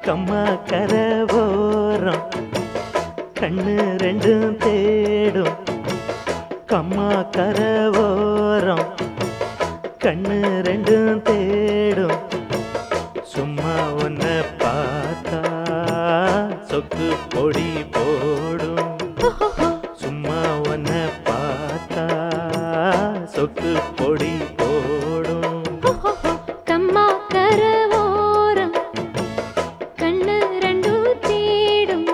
கம்மா கரவோரம் கண்ணு ரெண்டும் தேடும் கம்மா கரவோரம் கண்ணு ரெண்டும் தேடும் சும்மா ஒன்ன பார்த்தா சொக்கு பொடி போடும் சும்மா ஒன்ன பார்த்தா சொக்கு பொடி போடும் கம்மா கரவோரம் கண்ணு ரெண்டும் தேடும்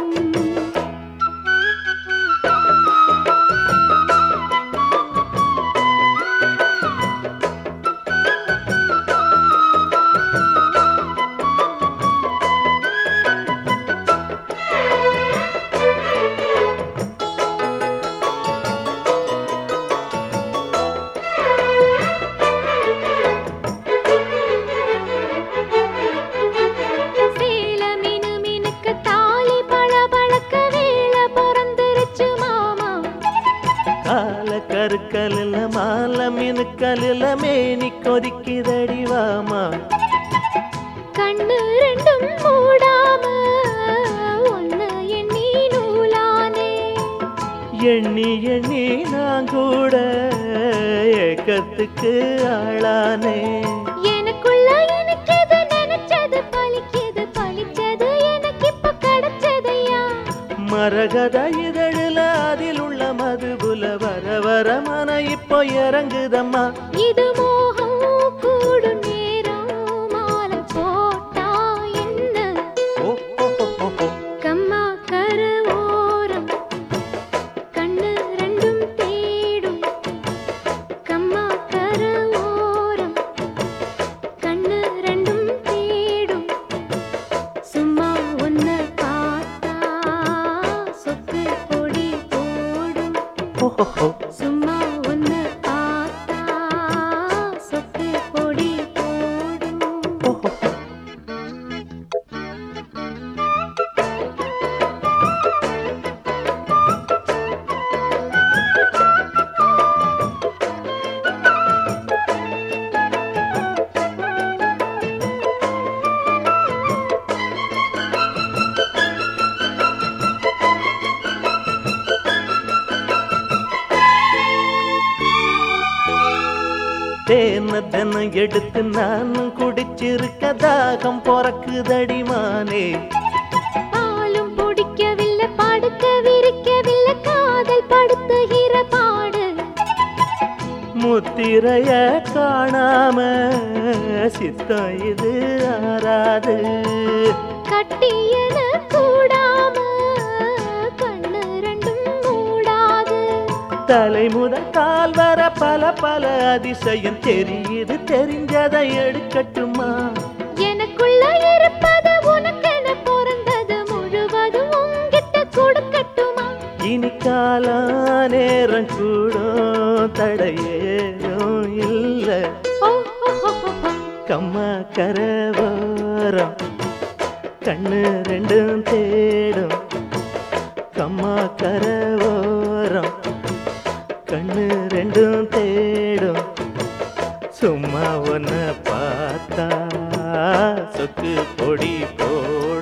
சேல மினு மினுக்கு தாலி பழ பழக்க வேள பிறந்துருச்சு மாமா கால கருக்கலில் மால மினுக்கலில் மேனி கொதிக்குதடி வாமா கண்ணு ரெண்டும் மூடாம ஒண்ணு எண்ணி நூலானே எண்ணி எண்ணி நான் கூட ஏக்கத்துக்கு ஆளானே எனக்குள்ள எனக்கு எது நினைச்சது பலிக்குது பலிச்சது எனக்கு இப்ப கிடைச்சதையா மரகத இதழில் அதில் உள்ள மதுபுல வர வர மன இப்போ இறங்குதம்மா இது மோகம் கூடும் நேரம் மாலை போட்டா என்ன ஓ, ஓ, ஓ, ஓ, ஓ. கம்மா கரு ஓரம் கண்ணு ரெண்டும் தேடும் கம்மா கரு ஓரம் கண்ணு ரெண்டும் தேடும் சும்மா ஒன்ன பார்த்தா சொக்கு பொடி போடும் ஓ, ஓ, ஓ. சும்மா ஒன்ன பார்த்தா சொக்கு பொடி போடும் ஓ, ஓ, ஓ. தேன தினம் எடுத்து நானும் குடிச்சிருக்க தாகம் பொறக்குதடிமானே பாலும் பிடிக்கவில்லை படுக்க விரிக்கவில்லை காதல் படுத்துகிற பாடு முத்திரைய காணாம சித்தம் இது ஆறாது கட்டியன கூடாம கண்ணு ரெண்டும் மூடாது தலை முதல் கால் வர பல பல அதிசயம் தெரியுது தெரிஞ்சதை எடுக்கட்டுமா எனக்குள்ள இருப்பது உனக்கென பிறந்தது முழுவதும் உங்கிட்ட கொடுக்கட்டுமா இனி காலா நேரம் கூடும் தடையேதும் இல்ல ஓ ஹோ, ஹோ, ஹோ, ஹோ. கம்மா கரவோரம் கண்ணு ரெண்டும் தேடும் கம்மா கரவோரம் கண்ணு ரெண்டும் தேடும் சும்மா ஒன்ன பார்த்தா சொக்கு பொடி போடும்